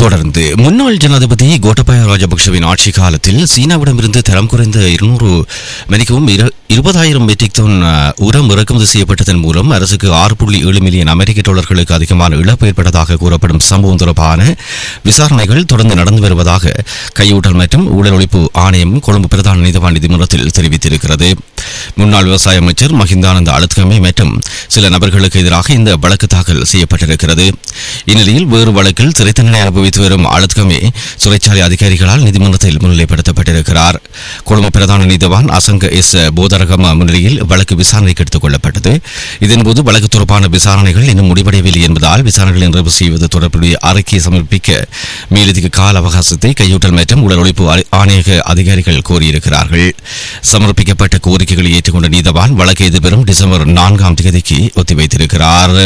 தொடர்ந்து முன்னாள் ஜனாதிபதி கோட்டபாய ராஜபக்ஷவின் ஆட்சி காலத்தில் சீனாவிடமிருந்து தரம் குறைந்த இருநூறு மணிக்கவும் இருபதாயிரம் மெட்ரிக் டன் அஹ், உரம் இறக்குமதி செய்யப்பட்டதன் மூலம் அரசுக்கு ஆறு புள்ளி ஏழு மில்லியன் அமெரிக்க டாலர்களுக்கு அதிகமான இழப்பு ஏற்பட்டதாக கூறப்படும் சம்பவம் தொடர்பான விசாரணைகள் தொடர்ந்து நடந்து வருவதாக கையூட்டல் மற்றும் ஊழல் ஒழிப்பு ஆணையம் கொழும்பு பிரதான நீதிவான் நீதிமன்றத்தில் தெரிவித்திருக்கிறது முன்னாள் விவசாய அமைச்சர் மஹிந்தானந்த அழுத்கமே மற்றும் சில நபர்களுக்கு எதிராக இந்த வழக்கு தாக்கல் செய்யப்பட்டிருக்கிறது இந்நிலையில் வேறு வழக்கில் சிறை தண்டனை அனுபவித்து வரும் அழுத்கமே சிறைச்சாலை அதிகாரிகளால் நீதிமன்றத்தில் முன்னிலைப்படுத்தப்பட்டிருக்கிறார் கொழும்பு பிரதான நீதிவான் அசங்க எஸ் போதரகம முன்னிலையில் வழக்கு விசாரணைக்கு எடுத்துக் கொள்ளப்பட்டது இதன்போது வழக்கு தொடர்பான விசாரணைகள் இன்னும் முடிவடையவில்லை என்பதால் விசாரணைகளை நிறைவு செய்வது தொடர்புடைய அறிக்கையை சமர்ப்பிக்க மேலதிக கால அவகாசத்தை கையூட்டல் மற்றும் உடல் ஒழிப்பு ஆ- ஆணையக அதிகாரிகள் கோரியிருக்கிறார்கள் சமர்ப்பிக்கப்பட்ட கோரிக்கைகளை ஏற்றுக்கொண்ட நீதவான் வழக்கை எதிர்வரும் டிசம்பர் நான்காம் தேதிக்கு ஒத்திவைத்திருக்கிறார்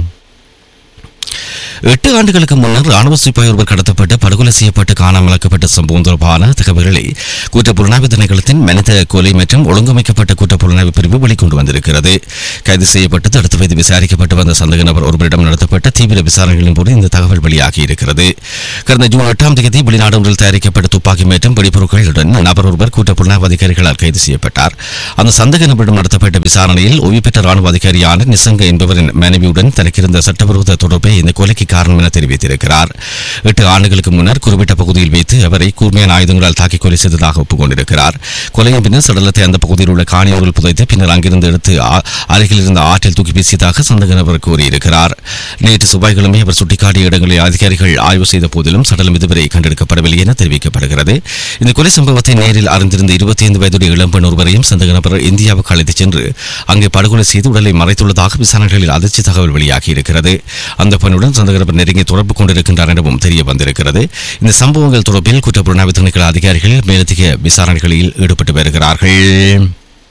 எட்டு ஆண்டுகளுக்கு முன்னர் ராணுவ சிப்பாய் ஒருவர் கடத்தப்பட்டு படுகொலை செய்யப்பட்டு காணாமலாக்கப்பட்ட சம்பவம் தொடர்பான தகவல்களை குற்றப்புலனாய்வு திணைக்களத்தின் மனித கொலை மற்றும் ஒழுங்கமைக்கப்பட்ட குற்றப்புலனாய்வு பிரிவு வெளிக்கொண்டு வந்திருக்கிறது கைது செய்யப்பட்டு தடுத்து வைத்து விசாரிக்கப்பட்டு வந்த சந்தேக நபர் ஒருவரிடம் நடத்தப்பட்ட தீவிர விசாரணைகளின் போது இந்த தகவல் வெளியாகி இருக்கிறது கடந்த ஜூன் எட்டாம் தேதி வெளிநாடு ஒன்றில் தயாரிக்கப்பட்ட துப்பாக்கி மற்றும் வெடிபொருட்களுடன் நபர் ஒருவர் குற்றப்புலனாய்வு அதிகாரிகளால் கைது செய்யப்பட்டார் அந்த சந்தேக நபரிடம் நடத்தப்பட்ட விசாரணையில் ஓய்வு பெற்ற ராணுவ அதிகாரியான நிசங்க என்பவரின் மனைவியுடன் தனக்கு இருந்த சட்டவிரோத தொடர்பை இந்த கொலைக்கு காரணம் என தெரிவித்திருக்கிறார் எட்டு ஆண்டுகளுக்கு முன்னர் குறிப்பிட்ட பகுதியில் வைத்து அவரை கூர்மையான ஆயுதங்களால் தாக்கி கொலை செய்ததாக ஒப்புக்கொண்டிருக்கிறார் கொலையின் பின்னர் சடலத்தை அந்த பகுதியில் உள்ள காணியோர்கள் புதைத்து பின்னர் அங்கிருந்து எடுத்து ஆ- அருகில் இருந்த ஆற்றில் தூக்கி வீசியதாக சந்தேக நபர் கூறியிருக்கிறார் நேற்று செவ்வாய்க்கிழமை அவர் சுட்டிக்காட்டிய இடங்களை அதிகாரிகள் ஆய்வு செய்த போதிலும் சடலம் இதுவரை கண்டெடுக்கப்படவில்லை என தெரிவிக்கப்படுகிறது இந்த கொலை சம்பவத்தை நேரில் அறிந்திருந்த இருபத்தி ஐந்து வயதுடைய இளம்பெண் ஒருவரையும் சந்தேக நபர் இந்தியாவுக்கு அழைத்துச் சென்று அங்கே படுகொலை செய்து உடலை மறைத்துள்ளதாக விசாரணைகளில் அதிர்ச்சி தகவல் வெளியாகி இருக்கிறது அந்த பெண்ணுடன் சந்தேக நபர் நெருங்கி தொடர்பு கொண்டிருக்கின்றார் எனவும் தெரிய வந்திருக்கிறது இந்த சம்பவங்கள் தொடர்பில் குற்றப்புலனாய்வு திணைக்கள அதிகாரிகள் மேலதிக விசாரணைகளில் ஈடுபட்டு வருகிறார்கள்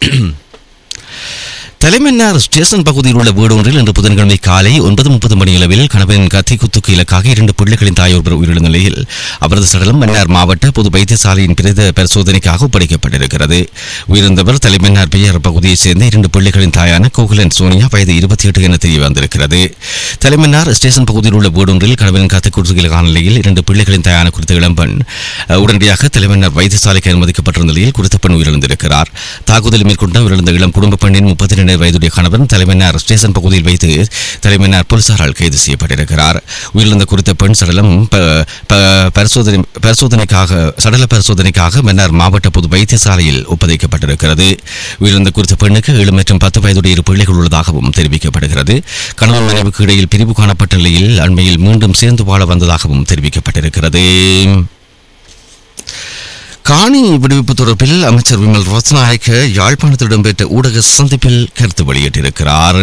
தலைமன்னார் ஸ்டேஷன் பகுதியில் உள்ள வீடு ஒன்றில் இன்று புதன்கிழமை காலை ஒன்பது முப்பது மணி அளவில் கணவனின் கத்தி குத்துக்கு இலக்காக இரண்டு பிள்ளைகளின் தாய் ஒருவர் உயிரிழந்த நிலையில் அவரது சடலம் மன்னார் மாவட்ட பொது வைத்தியசாலையின் பிரேத பரிசோதனைக்காக ஒப்படைக்கப்பட்டிருக்கிறது உயிரிழந்தவர் தலைமன்னார் பெயர் பகுதியைச் சேர்ந்த இரண்டு பிள்ளைகளின் தாயான கோகுலன் சோனியா வயது இருபத்தி எட்டு என தெரிய வந்திருக்கிறது தலைமன்னார் ஸ்டேஷன் பகுதியில் உள்ள வீடு ஒன்றில் கணவனின் கத்தி குத்துக்கு இலக்கான நிலையில் இரண்டு பிள்ளைகளின் தாயான குறித்த இளம்பெண் அஹ், உடனடியாக தலைமன்னார் வைத்தியசாலைக்கு அனுமதிக்கப்பட்ட நிலையில் குறித்த பெண் உயிரிழந்திருக்கிறார் தாக்குதலை மேற்கொண்ட உயிரிழந்த இளம் குடும்ப பெண்ணின் முப்பத்தி இரண்டு வயதுடைய கணவன் தலைமன்னார் ஸ்டேஷன் பகுதியில் வைத்து தலைமன்னார் போலீசாரால் கைது செய்யப்பட்டிருக்கிறார் உயிரிழந்த குறித்த பெண் சடலம் ப- ப- பரிசோதனை பரிசோதனைக்காக சடல பரிசோதனைக்காக மன்னார் மாவட்ட பொது வைத்தியசாலையில் ஒப்படைக்கப்பட்டிருக்கிறது உயிரிழந்த குறித்த பெண்ணுக்கு ஏழு மற்றும் பத்து வயதுடைய இரு பிள்ளைகள் உள்ளதாகவும் தெரிவிக்கப்படுகிறது கணவன் மனைவிக்கு இடையில் பிரிவு காணப்பட்ட நிலையில் அண்மையில் மீண்டும் சேர்ந்து வாழ வந்ததாகவும் தெரிவிக்கப்பட்டிருக்கிறது காணி விடுவிப்பு தொடர்பில் அமைச்சர் விமல் ரத்நாயக்க யாழ்ப்பாணத்தில் இடம்பெற்ற ஊடக சந்திப்பில் கருத்து வெளியிட்டிருக்கிறார்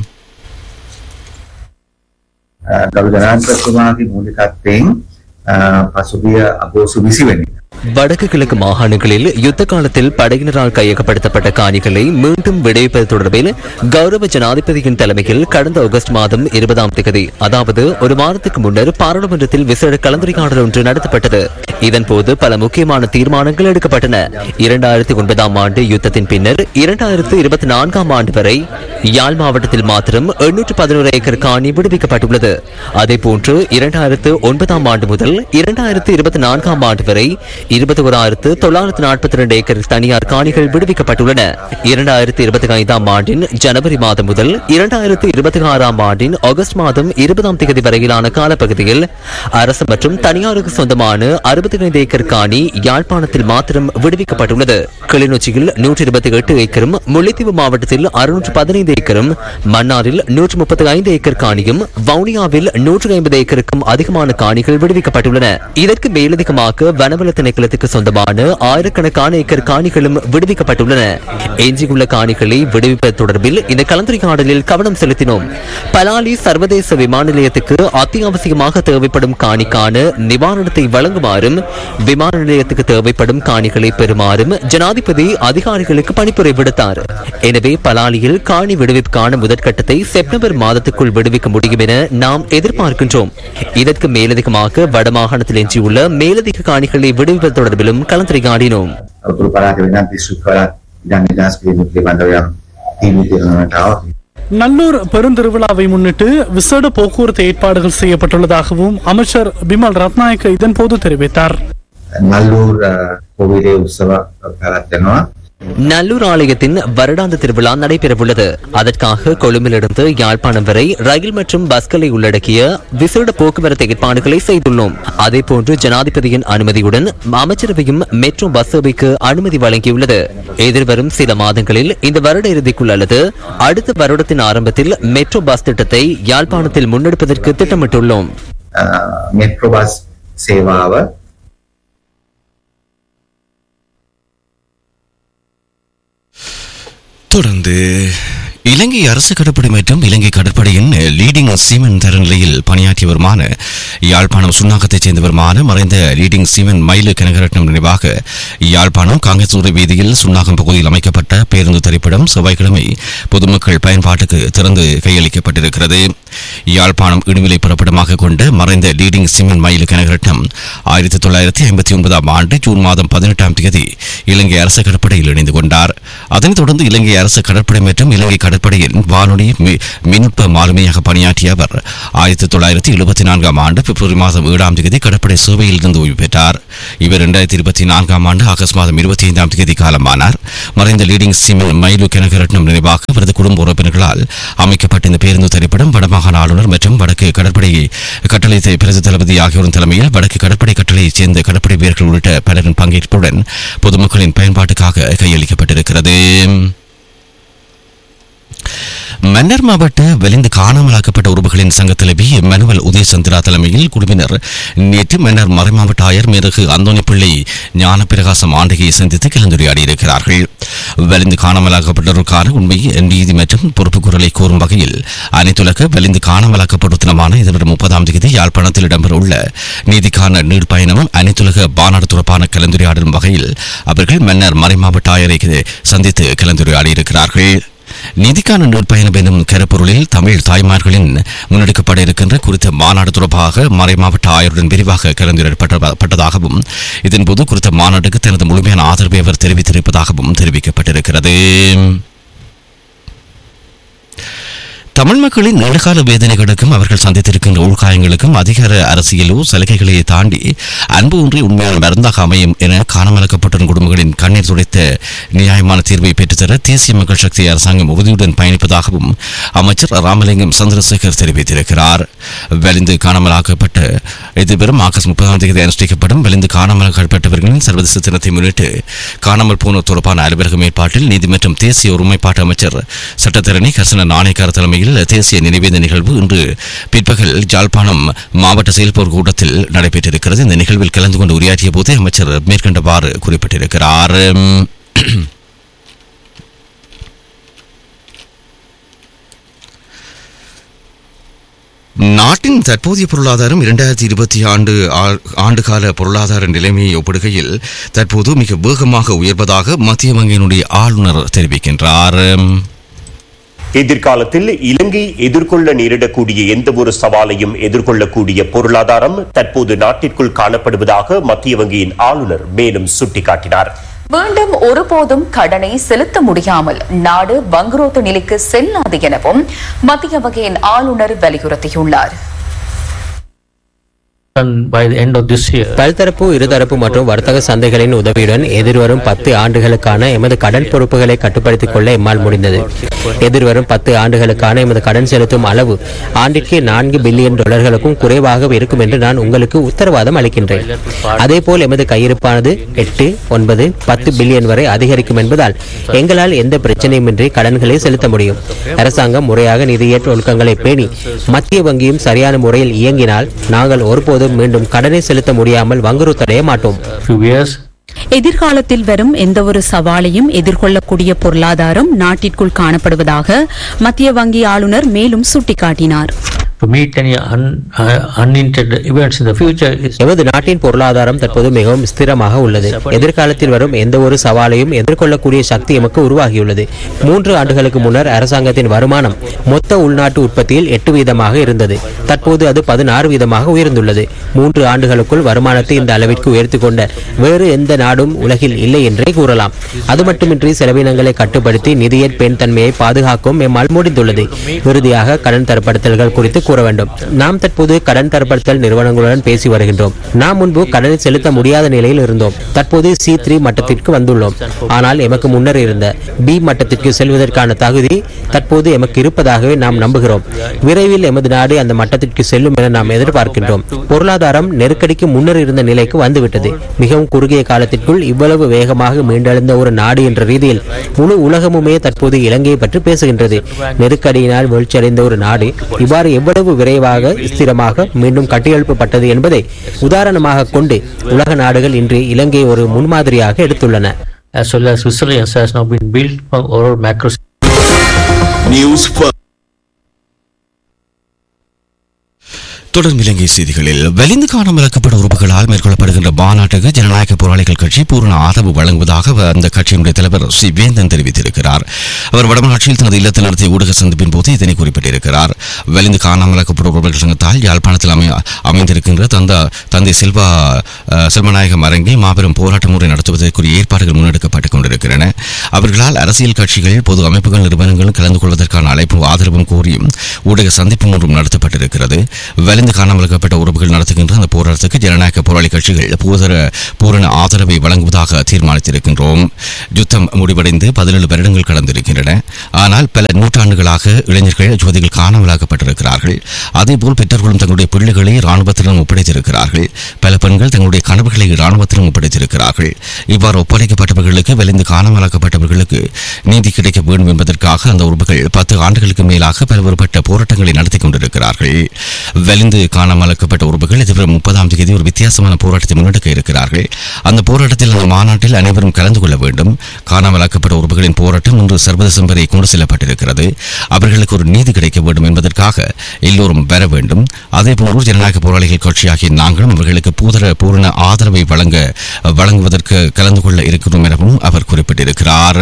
ගරු ජනාධිපතිතුමාගේ මූලිකත්වයෙන් අ, පසුගිය අගෝස්තු 20 වෙනිදා வடக்கு கிழக்கு மாகாணங்களில் யுத்த காலத்தில் படையினரால் கையகப்படுத்தப்பட்ட காணிகளை மீண்டும் விடுவிப்பது தொடர்பில் கௌரவ ஜனாதிபதியின் தலைமையில் கடந்த ஆகஸ்ட் மாதம் இருபதாம் தேதி அதாவது ஒரு வாரத்துக்கு முன்னர் பாராளுமன்றத்தில் விசேட கலந்துரையாடல் ஒன்று நடத்தப்பட்டது இதன்போது பல முக்கியமான தீர்மானங்கள் எடுக்கப்பட்டன இரண்டாயிரத்தி ஒன்பதாம் ஆண்டு யுத்தத்தின் பின்னர் இரண்டாயிரத்து இருபத்தி நான்காம் ஆண்டு வரை யாழ் மாவட்டத்தில் மாத்திரம் எண்ணூற்று பதினோரு ஏக்கர் காணி விடுவிக்கப்பட்டுள்ளது அதேபோன்று இரண்டாயிரத்து ஒன்பதாம் ஆண்டு முதல் இரண்டாயிரத்து இருபத்தி நான்காம் ஆண்டு வரை இருபத்தி ஓராயிரத்து தொள்ளாயிரத்து நாற்பத்தி ரெண்டு ஏக்கர் தனியார் காணிகள் விடுவிக்கப்பட்டுள்ளன இரண்டாயிரத்து இருபத்தி ஐந்தாம் ஆண்டின் ஜனவரி மாதம் முதல் இரண்டாயிரத்து இருபத்தி ஆறாம் ஆண்டின் ஆகஸ்ட் மாதம் இருபதாம் தேதி வரையிலான காலப்பகுதியில் அரசு மற்றும் தனியாருக்கு சொந்தமான அறுபத்தி ஐந்து ஏக்கர் காணி யாழ்ப்பாணத்தில் மாத்திரம் விடுவிக்கப்பட்டுள்ளது கிளிநொச்சியில் நூற்றி இருபத்தி எட்டு ஏக்கரும் முல்லைத்தீவு மாவட்டத்தில் அறுநூற்று பதினைந்து ஏக்கரும் மன்னாரில் நூற்று முப்பத்தி ஐந்து ஏக்கர் காணியும் வவுனியாவில் நூற்று ஐம்பது ஏக்கருக்கும் அதிகமான காணிகள் விடுவிக்கப்பட்டுள்ளன இதற்கு மேலதிகமாக வனவள திணைக்களத்துக்கு சொந்தமான ஆயிரக்கணக்கான ஏக்கர் காணிகளும் விடுவிக்கப்பட்டுள்ளன எஞ்சியுள்ள காணிகளை விடுவிப்பது தொடர்பில் இந்த கலந்துரையாடலில் கவனம் செலுத்தினோம் பலாலி சர்வதேச விமான நிலையத்துக்கு அத்தியாவசியமாக தேவைப்படும் காணிக்கான நிவாரணத்தை வழங்குமாறும் விமான நிலையத்துக்கு தேவைப்படும் காணிகளை பெறுமாறும் ஜனாதிபதி அதிகாரிகளுக்கு பணிப்புரை விடுத்தார் எனவே பலாலியில் காணி விடுவிப்புக்கான முதற்கட்டத்தை செப்டம்பர் மாதத்துக்குள் விடுவிக்க முடியும் என நாம் எதிர்பார்க்கின்றோம் இதற்கு மேலதிகமாக வடமாகாணத்தில் எஞ்சியுள்ள மேலதிக காணிகளை விடுவிப்பது தொடர்பிலும் கலந்துரையாடினோம் උතුරු පළාත වෙනත් දිස්ත්‍රික්කවල ඉඩම් නිදහස් කිරීම පිළිබඳව යම් තීන්දුව తీරනවට நல்லூர் பெருந்திருவிழாவை முன்னிட்டு விசேட போக்குவரத்து ஏற்பாடுகள் செய்யப்பட்டுள்ளதாகவும் அமைச்சர் பிமல் ரத்நாயக்க இதன்போது தெரிவித்தார் නල්ලූර් පොවිරේ උත්සව පැවැත්වෙනවා. நல்லூர் ஆலயத்தின் வருடாந்த திருவிழா நடைபெறவுள்ளது அதற்காக கொழும்பிலிருந்து யாழ்ப்பாணம் வரை ரயில் மற்றும் பஸ்களை உள்ளடக்கிய விசேட போக்குவரத்து ஏற்பாடுகளை செய்துள்ளோம் அதேபோன்று ஜனாதிபதியின் அனுமதியுடன் அமைச்சரவையும் மெட்ரோ பஸ் சேவைக்கு அனுமதி வழங்கியுள்ளது எதிர்வரும் சில மாதங்களில் இந்த வருட இறுதிக்குள் அல்லது அடுத்த வருடத்தின் ஆரம்பத்தில் மெட்ரோ பஸ் திட்டத்தை யாழ்ப்பாணத்தில் முன்னெடுப்பதற்கு திட்டமிட்டுள்ளோம் මෙට්‍රෝ බස් සේවාව தொடர்ந்து இலங்கை அரசு கடற்படை மற்றும் இலங்கை கடற்படையின் லீடிங் சீமன் தரநிலையில் பணியாற்றிய வருமான யாழ்ப்பாணம் சுன்னாகத்தைச் சேர்ந்தவருமான மறைந்த லீடிங் சீமன் மயிலு கனகரட்னம் நினைவாக யாழ்ப்பாணம் காங்கேசூர வீதியில் சுன்னாகம் பகுதியில் அமைக்கப்பட்ட பேருந்து திரைப்படம் செவ்வாய்க்கிழமை பொதுமக்கள் பயன்பாட்டுக்கு திறந்து கையளிக்கப்பட்டிருக்கிறது யாழ்ப்பாணம் இடுவிலை புறப்படமாக கொண்ட மறைந்த லீடிங் சீமன் மயிலு கனகரட்னம் ஆயிரத்தி தொள்ளாயிரத்தி ஐம்பத்தி ஒன்பதாம் ஆண்டு ஜூன் மாதம் பதினெட்டாம் தேதி இலங்கை அரசு கடற்படையில் இணைந்து கொண்டார் அதனைத் தொடர்ந்து இலங்கை அரசு கடற்படை மற்றும் இலங்கை கடற்படையின் வானொலி மி- மின்நுட்ப மாலுமியாக பணியாற்றிய அவர் ஆயிரத்தி தொள்ளாயிரத்தி எழுபத்தி நான்காம் ஆண்டு பிப்ரவரி மாதம் ஏழாம் தேதி கடற்படை சேவையில் இருந்து ஓய்வு பெற்றார் இவர் இரண்டாயிரத்தி இருபத்தி நான்காம் ஆண்டு ஆகஸ்ட் மாதம் இருபத்தி ஐந்தாம் தேதி காலமானார் மறைந்த லீடிங் சிமன் மயிலு கனகரட்னம் நினைவாக அவரது குடும்ப உறுப்பினர்களால் அமைக்கப்பட்ட இந்த பேருந்து திரைப்படம் வடமாகாண ஆளுநர் மற்றும் வடக்கு கடற்படை கட்டளை த- பிரதி தளபதி ஆகியோரின் தலைமையில் வடக்கு கடற்படை கட்டளையைச் சேர்ந்த கடற்படை வீரர்கள் உள்ளிட்ட பலரின் பங்கேற்புடன் பொதுமக்களின் பயன்பாட்டுக்காக கையளிக்கப்பட்டிருக்கிறது மன்னர் மாவட்ட வெளிந்து காணாமலாக்கப்பட்ட உறவுகளின் சங்க தலைவி மனுவல் உதயசந்திரா தலைமையில் குழுவினர் நேற்று மன்னர் மறைமாவட்ட ஆயர் மேதகு அந்தோணி பிள்ளை ஞானப்பிரகாசம் ஆண்டையை சந்தித்து கலந்துரையாடியிருக்கிறார்கள் வெளிந்து காணாமலாக்கப்பட்டோருக்கான உண்மை நீதி மற்றும் பொறுப்பு குரலை கோரும் வகையில் அனைத்துலக வெளிந்து காணாமலாக்கப்பட்ட தினமான எதிர்வரும் முப்பதாம் தேதி யாழ்ப்பாணத்தில் இடம்பெறவுள்ள நீதிக்கான நீர்ப்பயணம் அனைத்துலக மாநாடு தொடர்பான கலந்துரையாடலும் வகையில் அவர்கள் மன்னர் மறைமாவட்ட ஆயரை சந்தித்து கலந்துரையாடியிருக்கிறார்கள் நிதிக்கான நூற்பயணம் எனும் கருப்பொருளில் தமிழ் தாய்மார்களின் முன்னெடுக்கப்பட இருக்கின்ற குறித்த மாநாடு தொடர்பாக மறைமாவட்ட ஆயருடன் விரிவாக கலந்துரையாடப்பட்டதாகவும் இதன்போது குறித்த மாநாட்டுக்கு தனது முழுமையான ஆதரவை அவர் தெரிவித்திருப்பதாகவும் தெரிவிக்கப்பட்டிருக்கிறது தமிழ் மக்களின் நீண்டகால வேதனைகளுக்கும் அவர்கள் சந்தித்திருக்கின்ற உள்காயங்களுக்கும் அதிகார அரசியலோ சலுகைகளை தாண்டி அன்பு ஒன்றே உண்மையான மருந்தாக அமையும் என காணாமலாக்கப்பட்ட குடும்பங்களின் கண்ணீர் துடைத்த நியாயமான தீர்வை பெற்றுத்தர தேசிய மக்கள் சக்தி அரசாங்கம் உறுதியுடன் பயணிப்பதாகவும் அமைச்சர் ராமலிங்கம் சந்திரசேகர் தெரிவித்திருக்கிறார் வெளிந்து காணாமலாக்கப்பட்ட எதிர்வரும் ஆகஸ்ட் முப்பதாம் தேதி அனுஷ்டிக்கப்படும் வெளிந்து காணாமலாக்கப்பட்டவர்களின் சர்வதேச தினத்தை முன்னிட்டு காணாமல் போனோர் தொடர்பான அலுவலகம் ஏற்பாட்டில் நீதி மற்றும் தேசிய ஒருமைப்பாட்டு அமைச்சர் சட்டத்தரணி கர்சன நாணயக்கார தலைமையில் தேசிய நினைவேந்த நிகழ்வு இன்று பிற்பகல் ஜாழ்ப்பாணம் மாவட்ட செயல்போர் கூட்டத்தில் நடைபெற்றிருக்கிறது இந்த நிகழ்வில் கலந்து கொண்டு உரையாற்றிய போது அமைச்சர் மேற்கண்டவாறு குறிப்பிட்டிருக்கிறார் நாட்டின் தற்போதைய பொருளாதாரம் இரண்டாயிரத்தி இருபத்தி ஆண்டு ஆ- ஆண்டுகால பொருளாதார நிலைமையை ஒப்பிடுகையில் தற்போது மிக வேகமாக உயர்வதாக மத்திய வங்கியினுடைய ஆளுநர் தெரிவிக்கின்றார் எதிர்காலத்தில் இலங்கை எதிர்கொள்ள நேரிடக்கூடிய எந்த ஒரு சவாலையும் எதிர்கொள்ளக்கூடிய பொருளாதாரம் தற்போது நாட்டிற்குள் காணப்படுவதாக மத்திய வங்கியின் ஆளுநர் மேலும் சுட்டிக்காட்டினார் மீண்டும் ஒருபோதும் கடனை செலுத்த முடியாமல் நாடு வங்குரோத்து நிலைக்கு செல்லாது எனவும் மத்திய வகையின் ஆளுநர் வலியுறுத்தியுள்ளார் done by the end of this year. பல்தரப்பு இருதரப்பு மற்றும் வர்த்தக சந்தைகளின் உதவியுடன் எதிர்வரும் பத்து ஆண்டுகளுக்கான எமது கடன் பொறுப்புகளை கட்டுப்படுத்திக் கொள்ள எம்மால் முடிந்தது எதிர்வரும் பத்து ஆண்டுகளுக்கான எமது கடன் செலுத்தும் அளவு ஆண்டிற்கு நான்கு பில்லியன் டாலர்களுக்கும் குறைவாக இருக்கும் என்று நான் உங்களுக்கு உத்தரவாதம் அளிக்கின்றேன் அதேபோல் எமது கையிருப்பானது எட்டு ஒன்பது பத்து பில்லியன் வரை அதிகரிக்கும் என்பதால் எங்களால் எந்த பிரச்சனையுமின்றி கடன்களை செலுத்த முடியும் அரசாங்கம் முறையாக நிதியேற்ற ஒழுக்கங்களை பேணி மத்திய வங்கியும் சரியான முறையில் இயங்கினால் நாங்கள் ஒருபோதும் மீண்டும் கடனை செலுத்த முடியாமல் வங்குறுத்தடைய மாட்டோம் Few years, எதிர்காலத்தில் வரும் எந்தவொரு சவாலையும் எதிர்கொள்ளக்கூடிய பொருளாதாரம் நாட்டிற்குள் காணப்படுவதாக மத்திய வங்கி ஆளுநர் மேலும் சுட்டிக்காட்டினார் to meet any un, uh, unintended events in the future is எமது நாட்டின் பொருளாதாரம் தற்போது மிகவும் ஸ்திரமாக உள்ளது எதிர்காலத்தில் வரும் எந்த ஒரு சவாலையும் எதிர்கொள்ளக்கூடிய சக்தி எமக்கு உருவாகியுள்ளது மூன்று ஆண்டுகளுக்கு முன்னர் அரசாங்கத்தின் வருமானம் மொத்த உள்நாட்டு உற்பத்தியில் எட்டு வீதமாக இருந்தது தற்போது அது பதினாறு வீதமாக உயர்ந்துள்ளது மூன்று ஆண்டுகளுக்குள் வருமானத்தை இந்த அளவிற்கு உயர்த்தி கொண்ட வேறு எந்த நாடும் உலகில் இல்லை என்றே கூறலாம் அது மட்டுமின்றி செலவினங்களை கட்டுப்படுத்தி நிதியற் பெண் தன்மையை பாதுகாக்கவும் எம்மால் முடிந்துள்ளது இறுதியாக கடன் தரப்படுத்தல்கள் குறித்து கூற வேண்டும் நாம் தற்போது கடன் தரப்படுத்தல் நிறுவனங்களுடன் பேசி வருகின்றோம் நாம் முன்பு கடனை செலுத்த முடியாத நிலையில் இருந்தோம் தற்போது சி த்ரீ மட்டத்திற்கு வந்துள்ளோம் ஆனால் எமக்கு முன்னர் இருந்த பி மட்டத்திற்கு செல்வதற்கான தகுதி தற்போது எமக்கு இருப்பதாகவே நாம் நம்புகிறோம் விரைவில் எமது நாடு அந்த மட்டத்திற்கு செல்லும் என நாம் எதிர்பார்க்கின்றோம் பொருளாதாரம் நெருக்கடிக்கு முன்னர் இருந்த நிலைக்கு வந்துவிட்டது மிகவும் குறுகிய காலத்திற்குள் இவ்வளவு வேகமாக மீண்டெழுந்த ஒரு நாடு என்ற ரீதியில் முழு உலகமுமே தற்போது இலங்கையை பற்றி பேசுகின்றது நெருக்கடியினால் வீழ்ச்சியடைந்த ஒரு நாடு இவ்வாறு எவ்வளவு விரைவாக ஸ்திரமாக மீண்டும் கட்டியெழுப்பப்பட்டது என்பதை உதாரணமாக கொண்டு உலக நாடுகள் இன்று இலங்கை ஒரு முன்மாதிரியாக எடுத்துள்ளன as well as resilience has now been built from our macro தொடர்ந்து இலங்கை செய்திகளில் வெளிந்து காணாமலக்கப்பட்ட உறுப்புகளால் மேற்கொள்ளப்படுகின்ற மாநாட்டுக்கு ஜனநாயக போராளிகள் கட்சி பூரண ஆதரவு வழங்குவதாக அந்த கட்சியினுடைய தலைவர் சி வேந்தன் தெரிவித்திருக்கிறார் அவர் வடமராட்சியில் தனது இல்லத்தில் நடத்திய ஊடக சந்திப்பின் போது இதனை குறிப்பிட்டிருக்கிறார் வெளிந்து காணாமலாக்கப்பட்ட உறுப்பினர்கள் சங்கத்தால் யாழ்ப்பாணத்தில் அமை அமைந்திருக்கின்ற தந்த தந்தை செல்வா அஹ், செல்வநாயகம் அரங்கில் மாபெரும் போராட்ட முறை நடத்துவதற்குரிய ஏற்பாடுகள் முன்னெடுக்கப்பட்டுக் கொண்டிருக்கின்றன அவர்களால் அரசியல் கட்சிகள் பொது அமைப்புகள் நிறுவனங்களும் கலந்து கொள்வதற்கான அழைப்பும் ஆதரவும் கோரியும் ஊடக சந்திப்பு ஒன்றும் நடத்தப்பட்டிருக்கிறது வலிந்து காணாமலாக்கப்பட்ட உறவுகள் நடத்துகின்ற அந்த போராட்டத்துக்கு ஜனநாயக போராளி கட்சிகள் பூதர பூரண ஆதரவை வழங்குவதாக தீர்மானித்திருக்கின்றோம் யுத்தம் முடிவடைந்து பதினேழு வருடங்கள் கடந்திருக்கின்றன ஆனால் பல நூற்றாண்டுகளாக இளைஞர்கள் ஜோதிகள் காணாமலாக்கப்பட்டிருக்கிறார்கள் அதேபோல் பெற்றோர்களும் தங்களுடைய பிள்ளைகளை இராணுவத்திடம் ஒப்படைத்திருக்கிறார்கள் பல பெண்கள் தங்களுடைய கணவர்களை இராணுவத்திடம் ஒப்படைத்திருக்கிறார்கள் இவ்வாறு ஒப்படைக்கப்பட்டவர்களுக்கு விளைந்து காணாமலாக்கப்பட்டவர்களுக்கு நீதி கிடைக்க வேண்டும் என்பதற்காக அந்த உறுப்புகள் பத்து ஆண்டுகளுக்கு மேலாக பல்வேறுபட்ட போராட்டங்களை நடத்தி கொண்டிருக்கிறார்கள் வெளிந்து காணாமலாக்கப்பட்ட உறுப்புகள் இதுவரை முப்பதாம் தேதி ஒரு வித்தியாசமான போராட்டத்தை முன்னெடுக்க இருக்கிறார்கள் அந்த போராட்டத்தில் அந்த மாநாட்டில் அனைவரும் கலந்து கொள்ள வேண்டும் காணாமலாக்கப்பட்ட உறுப்புகளின் போராட்டம் இன்று சர்வதேசம் வரை கொண்டு செல்லப்பட்டிருக்கிறது அவர்களுக்கு ஒரு நீதி கிடைக்க வேண்டும் என்பதற்காக எல்லோரும் பெற வேண்டும் அதேபோன்று ஜனநாயக போராளிகள் கட்சியாகிய நாங்களும் அவர்களுக்கு பூதர பூரண ஆதரவை வழங்க வழங்குவதற்கு கலந்து கொள்ள இருக்கிறோம் எனவும் அவர் குறிப்பிட்டிருக்கிறார்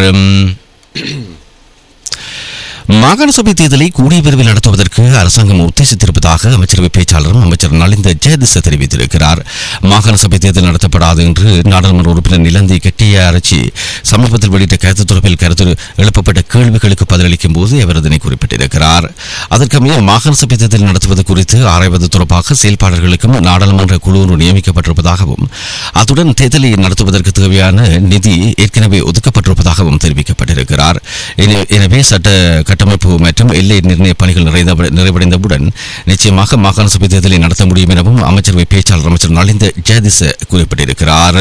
மாகாண சபை தேர்தலை கூடிய விரைவில் நடத்துவதற்கு அரசாங்கம் உத்தேசித்திருப்பதாக அமைச்சரவை பேச்சாளரும் அமைச்சர் நலிந்த ஜெயதிச தெரிவித்திருக்கிறார் மாகாண சபை தேர்தல் நடத்தப்படாது என்று நாடாளுமன்ற உறுப்பினர் நிலந்தி கெட்டிய அரசி சமீபத்தில் வெளியிட்ட கருத்து தொடர்பில் கருத்து எழுப்பப்பட்ட கேள்விகளுக்கு பதிலளிக்கும் போது அவர் இதனை குறிப்பிட்டிருக்கிறார் அதற்கமைய மாகாண சபை தேர்தல் நடத்துவது குறித்து ஆராய்வது தொடர்பாக செயல்பாளர்களுக்கும் நாடாளுமன்ற குழு ஒன்று நியமிக்கப்பட்டிருப்பதாகவும் அத்துடன் தேர்தலை நடத்துவதற்கு தேவையான நிதி ஏற்கனவே ஒதுக்கப்பட்டிருப்பதாகவும் தெரிவிக்கப்பட்டிருக்கிறார் என- எனவே சட்ட கட்டமைப்பு மற்றும் எல்லை நிர்ணய பணிகள் நிறைந்த- நிறைவடைந்தவுடன் நிச்சயமாக மாகாண சபை தேர்தலை நடத்த முடியும் எனவும் அமைச்சரவை பேச்சாளர் அமைச்சர் நலிந்த ஜெயதிச குறிப்பிட்டிருக்கிறார்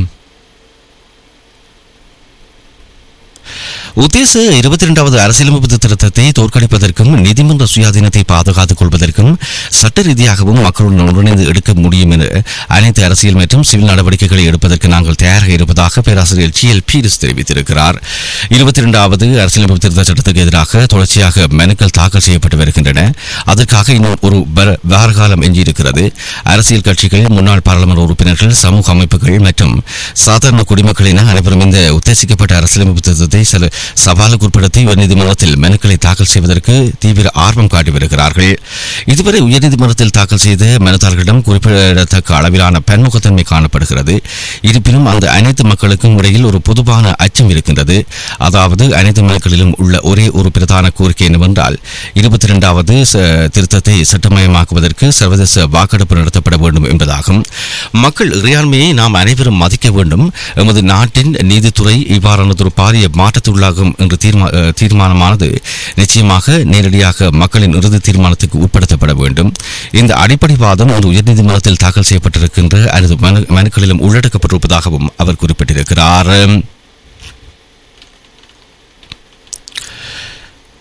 உத்தேச இருபத்தி இரண்டாவது அரசியலமைப்பு திருத்தத்தை தோற்கடிப்பதற்கும் நீதிமன்ற சுயாதீனத்தை பாதுகாத்துக் கொள்வதற்கும் சட்ட ரீதியாகவும் மக்களுடன் ஒன்றிணைந்து எடுக்க முடியும் என அனைத்து அரசியல் மற்றும் சிவில் நடவடிக்கைகளை எடுப்பதற்கு நாங்கள் தயாராக இருப்பதாக பேராசிரியர் ஜி எல் பீரிஸ் தெரிவித்திருக்கிறார் இருபத்தி இரண்டாவது அரசியலமைப்பு திருத்த சட்டத்துக்கு எதிராக தொடர்ச்சியாக மனுக்கள் தாக்கல் செய்யப்பட்டு வருகின்றன அதற்காக இன்னும் ஒரு வர- வார காலம் எஞ்சியிருக்கிறது அரசியல் கட்சிகள் முன்னாள் பாராளுமன்ற உறுப்பினர்கள் சமூக அமைப்புகள் மற்றும் சாதாரண குடிமக்கள் என அனைவரும் இந்த உத்தேசிக்கப்பட்ட அரசியலமைப்பு திருத்தத்தை சில சவாலுக்கு உட்படுத்தி உயர்நீதிமன்றத்தில் மனுக்களை தாக்கல் செய்வதற்கு தீவிர ஆர்வம் காட்டி வருகிறார்கள் இதுவரை உயர்நீதிமன்றத்தில் தாக்கல் செய்த மனுதாரர்களிடம் குறிப்பிடத்தக்க அளவிலான பன்முகத்தன்மை காணப்படுகிறது இருப்பினும் அந்த அனைத்து மக்களுக்கும் இடையில் ஒரு பொதுவான அச்சம் இருக்கின்றது அதாவது அனைத்து மனுக்களிலும் உள்ள ஒரே ஒரு பிரதான கோரிக்கை என்னவென்றால் இருபத்தி இரண்டாவது திருத்தத்தை சட்டமயமாக்குவதற்கு சர்வதேச வாக்கெடுப்பு நடத்தப்பட வேண்டும் என்பதாகும் மக்கள் இறையாண்மையை நாம் அனைவரும் மதிக்க வேண்டும் எமது நாட்டின் நீதித்துறை இவ்வாறானதொரு பாரிய மாற்றத்துள்ளாகும் என்று தீர்மா அஹ், தீர்மானமானது நிச்சயமாக நேரடியாக மக்களின் இறுதி தீர்மானத்துக்கு உட்படுத்தப்பட வேண்டும் இந்த அடிப்படை வாதம் ஒரு உயர்நீதிமன்றத்தில் தாக்கல் செய்யப்பட்டிருக்கின்ற அனைத்து மனு மனுக்களிலும் உள்ளடக்கப்பட்டிருப்பதாகவும் அவர் குறிப்பிட்டிருக்கிறார்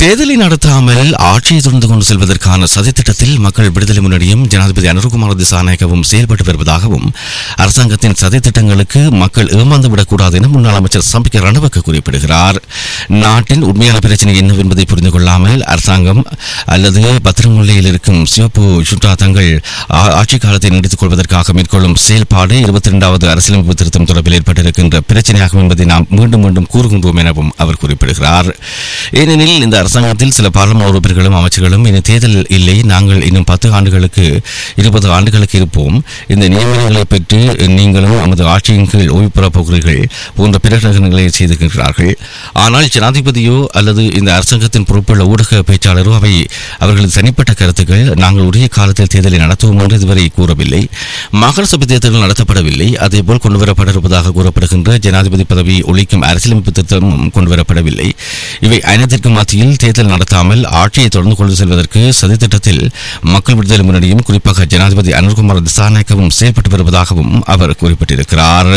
தேர்தலை நடத்தாமல் ஆட்சியை தொடர்ந்து கொண்டு செல்வதற்கான சதித்திட்டத்தில் மக்கள் விடுதலை முன்னணியும் ஜனாதிபதி அனுருகுமார திசாநாயகவும் செயல்பட்டு வருவதாகவும் அரசாங்கத்தின் சதித்திட்டங்களுக்கு மக்கள் ஏமாந்து விடக்கூடாது என முன்னாள் அமைச்சர் சம்பிக்க ரணவக்க குறிப்பிடுகிறார் நாட்டின் உண்மையான பிரச்சனை என்னவென்பதை புரிந்து கொள்ளாமல் அரசாங்கம் அல்லது பத்திரமுல்லையில் இருக்கும் சிவப்பு சுற்றா தங்கள் ஆ- ஆட்சி காலத்தை நீடித்துக் கொள்வதற்காக மேற்கொள்ளும் செயல்பாடு இருபத்தி இரண்டாவது அரசியலமைப்பு திருத்தம் தொடர்பில் ஏற்பட்டிருக்கின்ற பிரச்சனையாகும் என்பதை நாம் மீண்டும் மீண்டும் கூறுகின்றோம் எனவும் அவர் குறிப்பிடுகிறார் ஏனெனில் இந்த அரசாங்கத்தில் சில பாராளுமன்ற உறுப்பினர்களும் அமைச்சர்களும் இனி தேர்தல் இல்லை நாங்கள் இன்னும் பத்து ஆண்டுகளுக்கு இருபது ஆண்டுகளுக்கு இருப்போம் இந்த நியமனங்களை பெற்று நீங்களும் நமது ஆட்சியின் கீழ் ஓய்வு பெறப் போகிறீர்கள் போன்ற பிரகடனங்களை செய்திருக்கிறார்கள் ஆனால் ஜனாதிபதியோ அல்லது இந்த அரசாங்கத்தின் பொறுப்புள்ள ஊடக பேச்சாளரோ அவை அவர்களது தனிப்பட்ட கருத்துக்கள் நாங்கள் உரிய காலத்தில் தேர்தலை நடத்துவோம் என்று இதுவரை கூறவில்லை மகாண சபை தேர்தல்கள் நடத்தப்படவில்லை அதேபோல் கொண்டுவரப்பட இருப்பதாக கூறப்படுகின்ற ஜனாதிபதி பதவி ஒழிக்கும் அரசியலமைப்பு திட்டமும் கொண்டுவரப்படவில்லை இவை அனைத்திற்கும் மத்தியில் தேர்தல் நடத்தாமல் ஆட்சியை தொடர்ந்து கொண்டு செல்வதற்கு சதித்திட்டத்தில் மக்கள் விடுதலை முன்னணியும் குறிப்பாக ஜனாதிபதி அனுர்குமார் திசாநாயக்கவும் செயல்பட்டு வருவதாகவும் அவர் குறிப்பிட்டிருக்கிறார்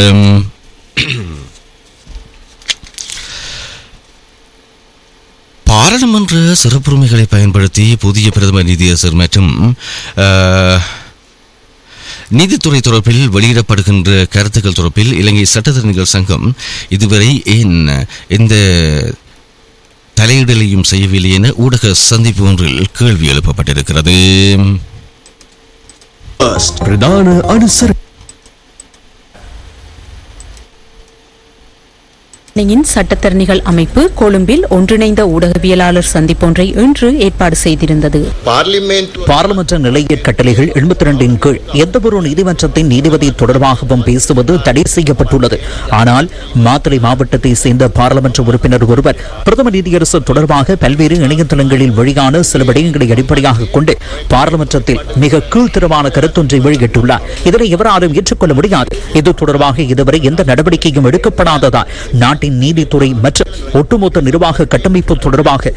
பாராளுமன்ற சிறப்புரிமைகளை பயன்படுத்தி புதிய பிரதம நீதியரசர் மற்றும் அஹ், நீதித்துறை தொடர்பில் வெளியிடப்படுகின்ற கருத்துக்கள் தொடர்பில் இலங்கை சட்டத்தரணிகள் சங்கம் இதுவரை ஏன் இந்த தலையிடலையும் செய்யவில்லை என ஊடக சந்திப்பு ஒன்றில் கேள்வி எழுப்பப்பட்டிருக்கிறது பிரதான அனுசர யின் சட்டத்தரணிகள் அமைப்பு கொழும்பில் ஒன்றிணைந்த ஊடகவியலாளர் சந்திப்பொன்றை இன்று ஏற்பாடு செய்திருந்தது பாராளுமன்ற நிலையற் கட்டளைகள் எண்பத்தி ரெண்டின் கீழ் எந்தவொரு நீதிமன்றத்தின் நீதிபதி தொடர்பாகவும் பேசுவது தடை செய்யப்பட்டுள்ளது ஆனால் மாத்தளை மாவட்டத்தை சேர்ந்த பாராளுமன்ற உறுப்பினர் ஒருவர் பிரதம நீதியரசர் தொடர்பாக பல்வேறு இணையதளங்களில் வெளியான சில விடயங்களை அடிப்படையாக கொண்டு பாராளுமன்றத்தில் மிக கீழ்த்தரமான கருத்தொன்றை வெளியிட்டுள்ளார் இதனை எவராலும் ஏற்றுக்கொள்ள முடியாது இது தொடர்பாக இதுவரை எந்த நடவடிக்கையும் எடுக்கப்படாததால் நாட்டின் நீதித்துறை மற்றும் ஒட்டுமொத்த நிர்வாக கட்டமைப்பு தொடர்பாக